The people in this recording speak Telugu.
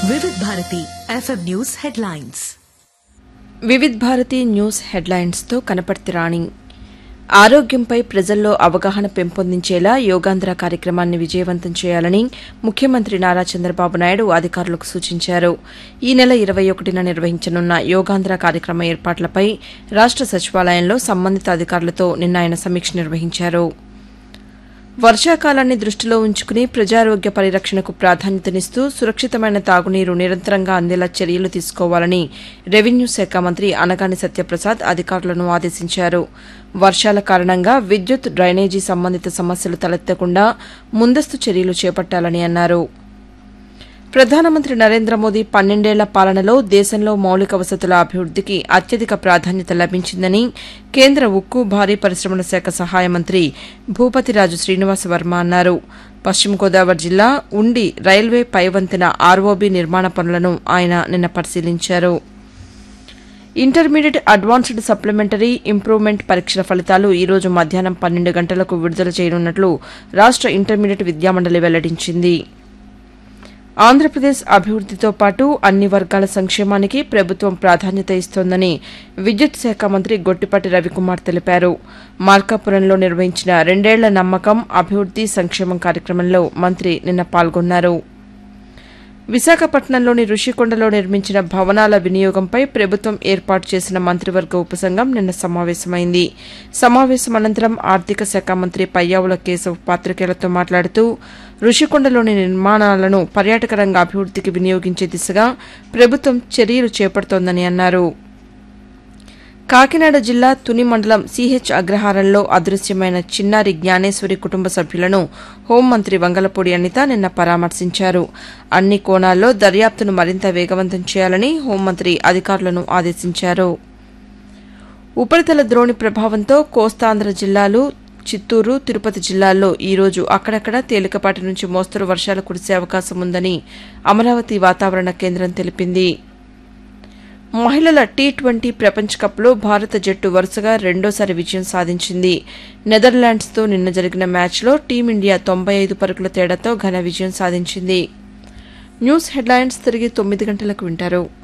వివిధ Bharati FM news headlines Vividh Bharati news హెడ్లైన్స్తో కనపర్తి రాణి ఆరోగ్యంపై ప్రజల్లో అవగాహన పెంపొందించేలా యోగాంధ్ర కార్యక్రమాన్ని విజయవంతం చేయాలని ముఖ్యమంత్రి నారా చంద్రబాబు నాయుడు అధికారులకు సూచించారు ఈ నెల ఇరవై ఒకటిన నిర్వహించనున్న యోగాంధ్ర కార్యక్రమ ఏర్పాట్లపై రాష్ట సచివాలయంలో సంబంధిత అధికారులతో నిన్న ఆయన సమీక్ష నిర్వహించారు వర్షాకాలాన్ని దృష్టిలో ఉంచుకుని ప్రజారోగ్య పరిరక్షణకు ప్రాధాన్యతనిస్తూ సురక్షితమైన తాగునీరు నిరంతరంగా అందేలా చర్యలు తీసుకోవాలని రెవెన్యూ శాఖ మంత్రి అనగాని సత్యప్రసాద్ అధికారులను ఆదేశించారు వర్షాల కారణంగా విద్యుత్ డ్రైనేజీ సంబంధిత సమస్యలు తలెత్తకుండా ముందస్తు చర్యలు చేపట్టాలని అన్నారు ప్రధానమంత్రి నరేంద్ర మోదీ పన్నెండేళ్ల పాలనలో దేశంలో మౌలిక వసతుల అభివృద్దికి అత్యధిక ప్రాధాన్యత లభించిందని కేంద్ర ఉక్కు భారీ పరిశ్రమల శాఖ సహాయ మంత్రి భూపతిరాజు శ్రీనివాస వర్మ అన్నారు పశ్చిమ గోదావరి జిల్లా ఉండి రైల్వే పైవంతెన ఆర్ఓబీ నిర్మాణ పనులను ఆయన నిన్న పరిశీలించారు ఇంటర్మీడియట్ అడ్వాన్స్డ్ సప్లిమెంటరీ ఇంప్రూవ్మెంట్ పరీక్షల ఫలితాలు ఈ రోజు మధ్యాహ్నం పన్నెండు గంటలకు విడుదల చేయనున్నట్లు రాష్ట ఇంటర్మీడియట్ విద్యామండలి వెల్లడించింది ఆంధ్రప్రదేశ్ అభివృద్దితో పాటు అన్ని వర్గాల సంక్షేమానికి ప్రభుత్వం ప్రాధాన్యత ఇస్తోందని విద్యుత్ శాఖ మంత్రి గొట్టిపాటి రవికుమార్ తెలిపారు మార్కాపురంలో నిర్వహించిన రెండేళ్ల నమ్మకం అభివృద్ది సంక్షేమం కార్యక్రమంలో మంత్రి నిన్న పాల్గొన్నారు విశాఖపట్నంలోని రుషికొండలో నిర్మించిన భవనాల వినియోగంపై ప్రభుత్వం ఏర్పాటు చేసిన మంత్రివర్గ ఉపసంఘం నిన్న సమావేశమైంది సమావేశం అనంతరం ఆర్థిక శాఖ మంత్రి పయ్యావుల కేశవ్ పాతికేయులతో మాట్లాడుతూ రుషికొండలోని నిర్మాణాలను పర్యాటక రంగ అభివృద్దికి వినియోగించే దిశగా ప్రభుత్వం చర్యలు చేపడుతోందని అన్నారు కాకినాడ జిల్లా తుని మండలం సిహెచ్ అగ్రహారంలో అదృశ్యమైన చిన్నారి జ్ఞానేశ్వరి కుటుంబ సభ్యులను హోంమంత్రి వంగలపూడి అనిత నిన్న పరామర్శించారు అన్ని కోణాల్లో దర్యాప్తును మరింత వేగవంతం చేయాలని హోంమంత్రి అధికారులను ఆదేశించారు ఉపరితల ద్రోణి ప్రభావంతో కోస్తాంధ్ర జిల్లాలు చిత్తూరు తిరుపతి జిల్లాల్లో ఈ రోజు అక్కడక్కడ తేలికపాటి నుంచి మోస్తరు వర్షాలు కురిసే అవకాశం ఉందని అమరావతి వాతావరణ కేంద్రం తెలిపింది మహిళల టీ ట్వంటీ ప్రపంచ కప్లో భారత జట్టు వరుసగా రెండోసారి విజయం సాధించింది నెదర్లాండ్స్తో నిన్న జరిగిన మ్యాచ్లో టీమిండియా తొంభై ఐదు పరుగుల తేడాతో ఘన విజయం సాధించింది న్యూస్ హెడ్లైన్స్ తిరిగి తొమ్మిది గంటలకు వింటారు